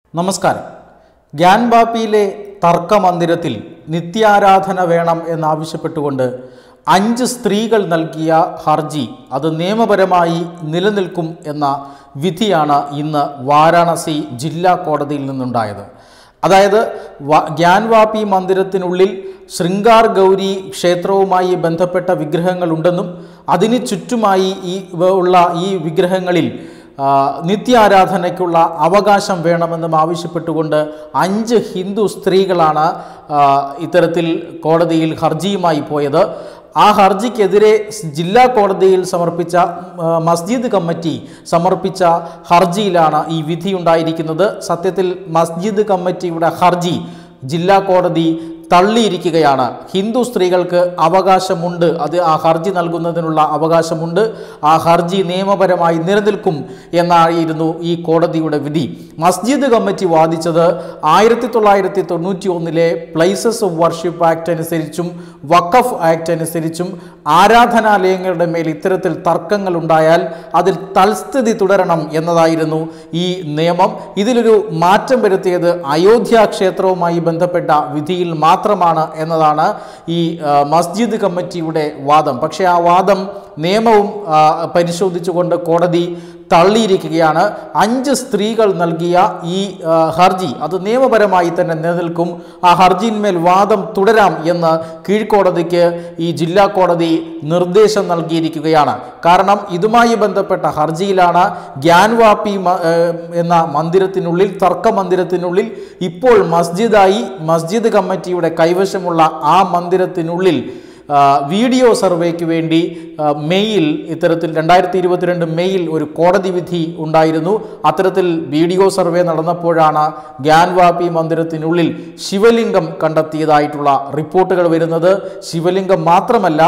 നമസ്കാരം ഗ്യാൻബാപ്പിയിലെ തർക്കമന്ദിരത്തിൽ നിത്യാരാധന വേണം എന്നാവശ്യപ്പെട്ടുകൊണ്ട് അഞ്ച് സ്ത്രീകൾ നൽകിയ ഹർജി അത് നിയമപരമായി നിലനിൽക്കും എന്ന വിധിയാണ് ഇന്ന് വാരാണസി ജില്ലാ കോടതിയിൽ നിന്നുണ്ടായത് അതായത് വ- ഗ്യാൻവാപ്പി മന്ദിരത്തിനുള്ളിൽ ശൃംഗാർ ഗൗരി ക്ഷേത്രവുമായി ബന്ധപ്പെട്ട വിഗ്രഹങ്ങളുണ്ടെന്നും അതിന് ചുറ്റുമായി ഈ വ- ഉള്ള ഈ വിഗ്രഹങ്ങളിൽ ആ, നിത്യാരാധനയ്ക്കുള്ള അവകാശം വേണമെന്നും ആവശ്യപ്പെട്ടുകൊണ്ട് അഞ്ച് ഹിന്ദു സ്ത്രീകളാണ് ആ, ഇത്തരത്തിൽ കോടതിയിൽ ഹർജിയുമായി പോയത് ആ ഹർജിക്കെതിരെ സ് ജില്ലാ കോടതിയിൽ സമർപ്പിച്ച ആ, മസ്ജിദ് കമ്മിറ്റി സമർപ്പിച്ച ഹർജിയിലാണ് ഈ വിധിയുണ്ടായിരിക്കുന്നത് സത്യത്തിൽ മസ്ജിദ് കമ്മിറ്റിയുടെ ഹർജി ജില്ലാ കോടതി തള്ളിയിരിക്കുകയാണ് ഹിന്ദു സ്ത്രീകൾക്ക് അവകാശമുണ്ട് അത് ആ ഹർജി നൽകുന്നതിനുള്ള അവകാശമുണ്ട് ആ ഹർജി നിയമപരമായി നിലനിൽക്കും എന്നായിരുന്നു ഈ കോടതിയുടെ വിധി മസ്ജിദ് കമ്മിറ്റി വാദിച്ചത് ആയിരത്തി തൊള്ളായിരത്തി തൊണ്ണൂറ്റി ഒന്നിലെ പ്ലേസസ് ഓഫ് വർഷിപ്പ് ആക്ട് അനുസരിച്ചും വഖഫ് ആക്ട് അനുസരിച്ചും ആരാധനാലയങ്ങളുടെ മേൽ ഇത്തരത്തിൽ തർക്കങ്ങൾ ഉണ്ടായാൽ അതിൽ തൽസ്ഥിതി തുടരണം എന്നതായിരുന്നു ഈ നിയമം ഇതിലൊരു മാറ്റം വരുത്തിയത് അയോധ്യ ക്ഷേത്രവുമായി ബന്ധപ്പെട്ട വിധിയിൽ മാത്രമാണ് എന്നതാണ് ഈ ആ, മസ്ജിദ് കമ്മിറ്റിയുടെ വാദം പക്ഷേ ആ വാദം നിയമവും ആ, പരിശോധിച്ചുകൊണ്ട് കോടതി തള്ളിയിരിക്കുകയാണ് അഞ്ച് സ്ത്രീകൾ നൽകിയ ഈ ആ, ഹർജി അത് നിയമപരമായി തന്നെ നിലനിൽക്കും ആ ഹർജിയിന്മേൽ വാദം തുടരാം എന്ന് കീഴ്ക്കോടതിക്ക് ഈ ജില്ലാ കോടതി നിർദ്ദേശം നൽകിയിരിക്കുകയാണ് കാരണം ഇതുമായി ബന്ധപ്പെട്ട ഹർജിയിലാണ് ഗ്യാൻവാപ്പി മ- ഏഹ് എന്ന മന്ദിരത്തിനുള്ളിൽ തർക്ക മന്ദിരത്തിനുള്ളിൽ ഇപ്പോൾ മസ്ജിദായി മസ്ജിദ് കമ്മിറ്റിയുടെ കൈവശമുള്ള ആ മന്ദിരത്തിനുള്ളിൽ ആ, വീഡിയോ സർവേക്ക് വേണ്ടി ആ, മെയ്യിൽ ഇത്തരത്തിൽ രണ്ടായിരത്തി ഇരുപത്തിരണ്ട് മെയ്യിൽ ഒരു കോടതി വിധി ഉണ്ടായിരുന്നു അത്തരത്തിൽ വീഡിയോ സർവേ നടന്നപ്പോഴാണ് ഗ്യാൻവാപ്പി മന്ദിരത്തിനുള്ളിൽ ശിവലിംഗം കണ്ടെത്തിയതായിട്ടുള്ള റിപ്പോർട്ടുകൾ വരുന്നത് ശിവലിംഗം മാത്രമല്ല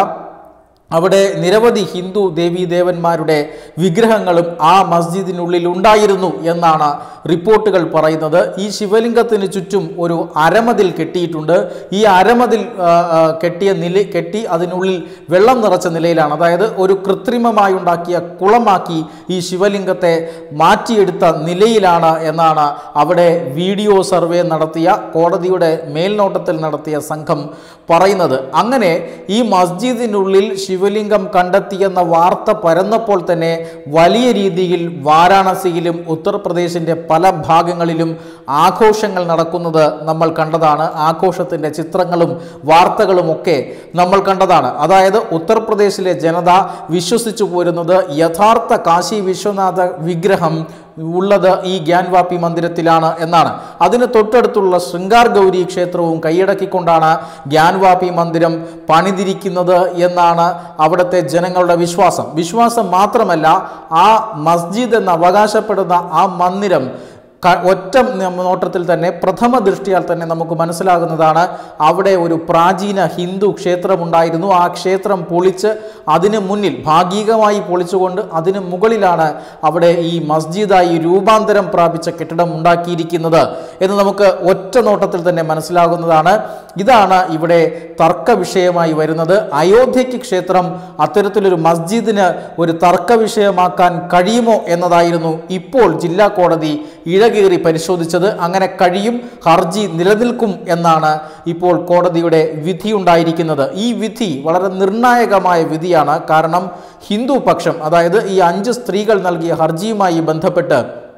അവിടെ നിരവധി ഹിന്ദു ദേവീദേവന്മാരുടെ വിഗ്രഹങ്ങളും ആ മസ്ജിദിനുള്ളിൽ ഉണ്ടായിരുന്നു എന്നാണ് റിപ്പോർട്ടുകൾ പറയുന്നത് ഈ ശിവലിംഗത്തിന് ചുറ്റും ഒരു അരമതിൽ കെട്ടിയിട്ടുണ്ട് ഈ അരമതിൽ ആ, ആ, കെട്ടിയ നില കെട്ടി അതിനുള്ളിൽ വെള്ളം നിറച്ച നിലയിലാണ് അതായത് ഒരു കൃത്രിമമായി ഉണ്ടാക്കിയ കുളമാക്കി ഈ ശിവലിംഗത്തെ മാറ്റിയെടുത്ത നിലയിലാണ് എന്നാണ് അവിടെ വീഡിയോ സർവേ നടത്തിയ കോടതിയുടെ മേൽനോട്ടത്തിൽ നടത്തിയ സംഘം പറയുന്നത് അങ്ങനെ ഈ മസ്ജിദിനുള്ളിൽ ശിവലിംഗം കണ്ടെത്തിയെന്ന വാർത്ത പരന്നപ്പോൾ തന്നെ വലിയ രീതിയിൽ വാരാണസിയിലും ഉത്തർപ്രദേശിൻ്റെ പല ഭാഗങ്ങളിലും ആഘോഷങ്ങൾ നടക്കുന്നത് നമ്മൾ കണ്ടതാണ് ആഘോഷത്തിൻ്റെ ചിത്രങ്ങളും വാർത്തകളും ഒക്കെ നമ്മൾ കണ്ടതാണ് അതായത് ഉത്തർപ്രദേശിലെ ജനത വിശ്വസിച്ചു പോരുന്നത് യഥാർത്ഥ കാശി വിശ്വനാഥ വിഗ്രഹം ഉള്ളത് ഈ ഗ്യാൻവാപ്പി മന്ദിരത്തിലാണ് എന്നാണ് അതിന് തൊട്ടടുത്തുള്ള ശൃംഗാർ ഗൗരി ക്ഷേത്രവും കൈയടക്കിക്കൊണ്ടാണ് ഗ്യാൻവാപ്പി മന്ദിരം പണിതിരിക്കുന്നത് എന്നാണ് അവിടുത്തെ ജനങ്ങളുടെ വിശ്വാസം വിശ്വാസം മാത്രമല്ല ആ മസ്ജിദ് എന്ന് അവകാശപ്പെടുന്ന ആ മന്ദിരം ക- ഒറ്റ ന- നോട്ടത്തിൽ തന്നെ പ്രഥമ ദൃഷ്ടിയാൽ തന്നെ നമുക്ക് മനസ്സിലാകുന്നതാണ് അവിടെ ഒരു പ്രാചീന ഹിന്ദു ക്ഷേത്രമുണ്ടായിരുന്നു ആ ക്ഷേത്രം പൊളിച്ച് അതിന് മുന്നിൽ ഭാഗികമായി പൊളിച്ചുകൊണ്ട് അതിന് മുകളിലാണ് അവിടെ ഈ മസ്ജിദായി രൂപാന്തരം പ്രാപിച്ച കെട്ടിടം ഉണ്ടാക്കിയിരിക്കുന്നത് എന്ന് നമുക്ക് ഒറ്റ നോട്ടത്തിൽ തന്നെ മനസ്സിലാകുന്നതാണ് ഇതാണ് ഇവിടെ തർക്ക വിഷയമായി വരുന്നത് അയോധ്യയ്ക്ക് ക്ഷേത്രം അത്തരത്തിലൊരു മസ്ജിദിന് ഒരു തർക്ക വിഷയമാക്കാൻ കഴിയുമോ എന്നതായിരുന്നു ഇപ്പോൾ ജില്ലാ കോടതി ഇഴകേറി പരിശോധിച്ചത് അങ്ങനെ കഴിയും ഹർജി നിലനിൽക്കും എന്നാണ് ഇപ്പോൾ കോടതിയുടെ വിധിയുണ്ടായിരിക്കുന്നത് ഈ വിധി വളരെ നിർണായകമായ വിധിയാണ് കാരണം ഹിന്ദു പക്ഷം അതായത് ഈ അഞ്ച് സ്ത്രീകൾ നൽകിയ ഹർജിയുമായി ബന്ധപ്പെട്ട്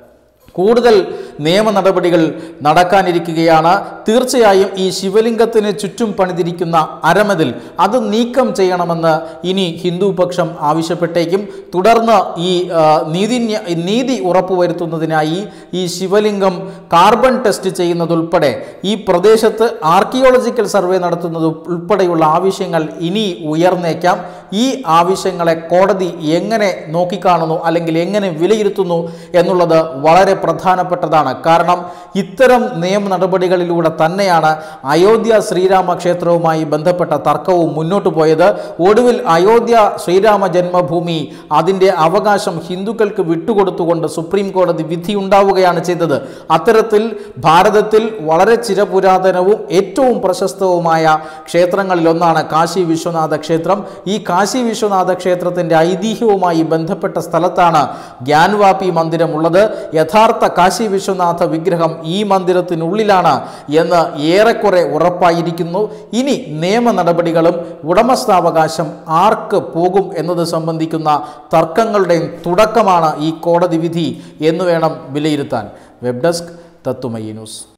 കൂടുതൽ നിയമ നടപടികൾ നടക്കാനിരിക്കുകയാണ് തീർച്ചയായും ഈ ശിവലിംഗത്തിന് ചുറ്റും പണിതിരിക്കുന്ന അരമതിൽ അത് നീക്കം ചെയ്യണമെന്ന് ഇനി ഹിന്ദു പക്ഷം ആവശ്യപ്പെട്ടേക്കും തുടർന്ന് ഈ ആ, നീതി നീതി ഉറപ്പുവരുത്തുന്നതിനായി ഈ ശിവലിംഗം കാർബൺ ടെസ്റ്റ് ചെയ്യുന്നതുൾപ്പെടെ ഈ പ്രദേശത്ത് ആർക്കിയോളജിക്കൽ സർവേ നടത്തുന്നത് ഉൾപ്പെടെയുള്ള ആവശ്യങ്ങൾ ഇനി ഉയർന്നേക്കാം ഈ ആവശ്യങ്ങളെ കോടതി എങ്ങനെ നോക്കിക്കാണുന്നു അല്ലെങ്കിൽ എങ്ങനെ വിലയിരുത്തുന്നു എന്നുള്ളത് വളരെ പ്രധാനപ്പെട്ടതാണ് കാരണം ഇത്തരം നിയമ നടപടികളിലൂടെ തന്നെയാണ് അയോധ്യ ശ്രീരാമ ക്ഷേത്രവുമായി ബന്ധപ്പെട്ട തർക്കവും മുന്നോട്ട് പോയത് ഒടുവിൽ അയോധ്യ ശ്രീരാമ ജന്മഭൂമി അതിൻ്റെ അവകാശം ഹിന്ദുക്കൾക്ക് വിട്ടുകൊടുത്തുകൊണ്ട് സുപ്രീം കോടതി വിധി ഉണ്ടാവുകയാണ് ചെയ്തത് അത്തരത്തിൽ ഭാരതത്തിൽ വളരെ ചിരപുരാതനവും ഏറ്റവും പ്രശസ്തവുമായ ക്ഷേത്രങ്ങളിലൊന്നാണ് കാശി വിശ്വനാഥ ക്ഷേത്രം ഈ കാശി കാശി വിശ്വനാഥ ക്ഷേത്രത്തിൻ്റെ ഐതിഹ്യവുമായി ബന്ധപ്പെട്ട സ്ഥലത്താണ് ഗ്യാൻവാപി മന്ദിരമുള്ളത് യഥാർത്ഥ കാശി വിശ്വനാഥ വിഗ്രഹം ഈ മന്ദിരത്തിനുള്ളിലാണ് എന്ന് ഏറെക്കുറെ ഉറപ്പായിരിക്കുന്നു ഇനി നിയമ നടപടികളും ഉടമസ്ഥാവകാശം ആർക്ക് പോകും എന്നത് സംബന്ധിക്കുന്ന തർക്കങ്ങളുടെയും തുടക്കമാണ് ഈ കോടതി വിധി എന്ന് വേണം വിലയിരുത്താൻ വെബ് ഡെസ്ക് തത്തുമയി ന്യൂസ്